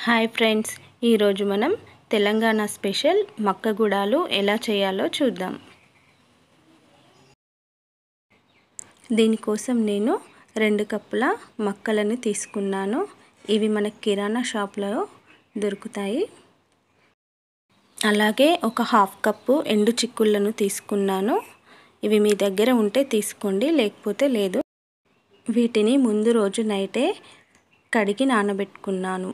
hi friends ఈరోజు మనం Telangana special మక్కగుడాలు ఎలా చేయాలో చూద్దాం దీనికోసం నేను రెండు కప్పుల మక్కలను తీసుకున్నాను ఇవి మన కిరాణా షాప్లో దొరుకుతాయి అలాగే ఒక హాఫ్ కప్పు ఎండు చిక్కుళ్ళను తీసుకున్నాను ఇవి మీ దగ్గర ఉంటే తీసుకోండి లేకపోతే లేదు వీటిని ముందు రోజు నైటే కడిగి నానబెట్టుకున్నాను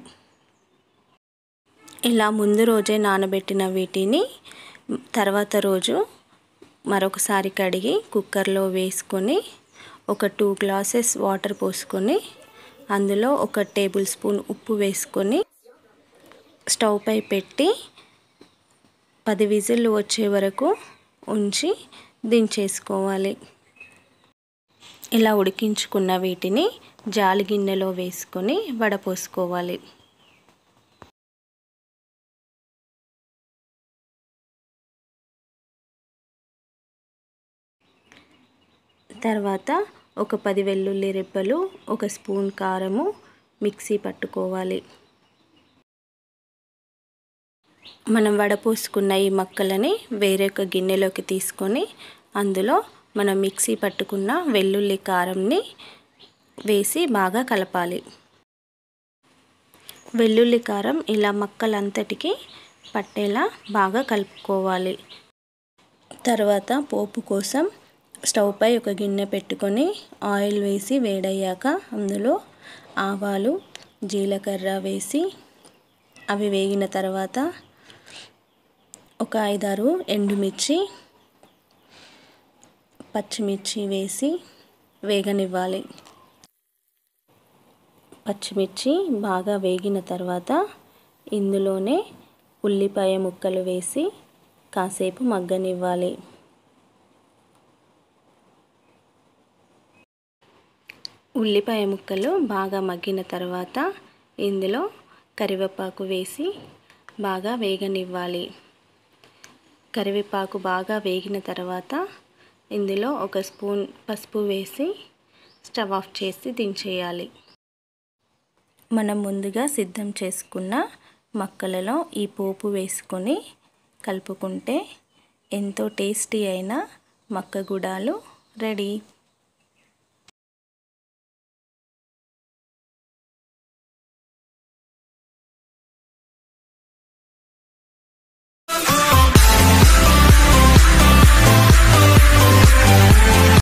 ఇలా ముందు రోజే నానబెట్టిన వీటిని తర్వాత రోజు మరొకసారి కడిగి కుక్కర్లో వేసుకొని ఒక టూ గ్లాసెస్ వాటర్ పోసుకొని అందులో ఒక టేబుల్ స్పూన్ ఉప్పు వేసుకొని స్టవ్ పై పెట్టి పది విజిల్లు వచ్చే వరకు ఉంచి దించేసుకోవాలి ఇలా ఉడికించుకున్న వీటిని జాలి గిన్నెలో వేసుకొని వడపోసుకోవాలి తర్వాత ఒక పది వెల్లుల్లి రెబ్బలు ఒక స్పూన్ కారము మిక్సీ పట్టుకోవాలి మనం వడపోసుకున్న ఈ మక్కలని వేరొక గిన్నెలోకి తీసుకొని అందులో మనం మిక్సీ పట్టుకున్న వెల్లుల్లి కారంని వేసి బాగా కలపాలి వెల్లుల్లి కారం ఇలా మక్కలంతటికి పట్టేలా బాగా కలుపుకోవాలి తర్వాత పోపు కోసం స్టవ్ పై ఒక గిన్నె పెట్టుకొని ఆయిల్ వేసి వేడయ్యాక అందులో ఆవాలు జీలకర్ర వేసి అవి వేగిన తర్వాత ఒక ఐదారు ఎండుమిర్చి పచ్చిమిర్చి వేసి వేగనివ్వాలి పచ్చిమిర్చి బాగా వేగిన తర్వాత ఇందులోనే ఉల్లిపాయ ముక్కలు వేసి కాసేపు మగ్గనివ్వాలి ఉల్లిపాయ ముక్కలు బాగా మగ్గిన తర్వాత ఇందులో కరివేపాకు వేసి బాగా వేగనివ్వాలి కరివేపాకు బాగా వేగిన తర్వాత ఇందులో ఒక స్పూన్ పసుపు వేసి స్టవ్ ఆఫ్ చేసి దించేయాలి మనం ముందుగా సిద్ధం చేసుకున్న మక్కలలో ఈ పోపు వేసుకొని కలుపుకుంటే ఎంతో టేస్టీ అయిన మక్క గుడాలు రెడీ